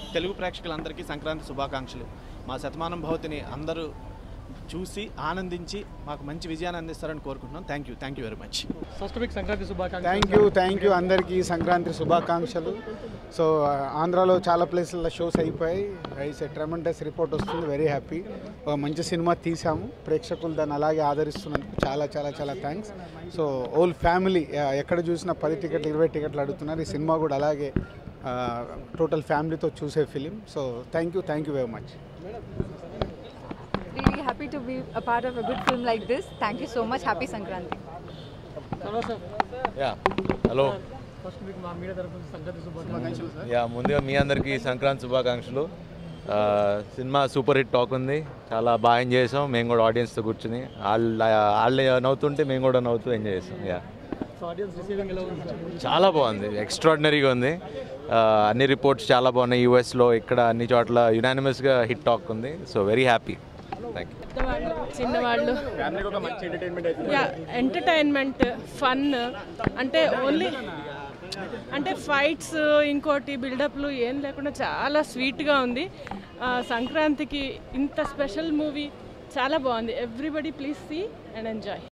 తెలుగు ప్రేక్షకులందరికీ సంక్రాంతి శుభాకాంక్షలు మా శతమానం భవతిని అందరూ చూసి ఆనందించి మాకు మంచి విజయాన్ని అందిస్తారని కోరుకుంటున్నాం thank you thank you very much first week Sankranti శుభాకాంక్షలు థ్యాంక్ యూ థ్యాంక్ యూ అందరికీ సంక్రాంతి శుభాకాంక్షలు సో ఆంధ్రాలో చాలా ప్లేసుల్లో షోస్ అయిపోయాయి ఇట్స్ ఎ ట్రెమండస్ రిపోర్ట్ వస్తుంది వెరీ హ్యాపీ ఒక మంచి సినిమా తీసాము ప్రేక్షకులు దాన్ని అలాగే ఆదరిస్తున్నందుకు చాలా చాలా చాలా థ్యాంక్స్ సో ఓల్ ఫ్యామిలీ ఎక్కడ చూసినా పది టికెట్లు ఇరవై టికెట్లు అడుగుతున్నారు ఈ సినిమా కూడా అలాగే టోటల్ ఫ్యామిలీతో చూసే film so thank you thank you very much Really happy to be a part of a good film like this. Thank you so much. Happy Sankranti. Hello sir ya hello first week మా media తరఫున సంక్రాంతి శుభాకాంక్షలు yeah ముందుగా మీ అందరికీ సంక్రాంతి శుభాకాంక్షలు ఆ, cinema super hit talk ఉంది చాలా బాగా ఎంజాయ్ చేసాం మేము కూడా ఆడియన్స్తో కూర్చుని వాళ్ళు వాళ్ళు నవ్వుతుంటే మేము కూడా నవ్వుతూ ఎంజాయ్ చేసాం యా సో ఆడియన్స్ రిసీవింగ్ ఎలా ఉంది సార్ చాలా బాగుంది ఎక్స్ట్రాడినరీగా ఉంది ఆ, అన్ని రిపోర్ట్స్ చాలా బాగున్నాయి యూఎస్లో ఇక్కడ అన్ని చోట్ల యునానిమస్గా హిట్ టాక్ ఉంది so very happy thank you పెద్దవాళ్ళు చిన్నవాళ్ళు యా ఎంటర్టైన్మెంట్ ఫన్ అంటే ఓన్లీ అంటే ఫైట్స్ ఇంకోటి బిల్డప్లు ఏం లేకుండా చాలా స్వీట్గా ఉంది ఆ, సంక్రాంతికి ఇంత స్పెషల్ మూవీ చాలా బాగుంది everybody please see and enjoy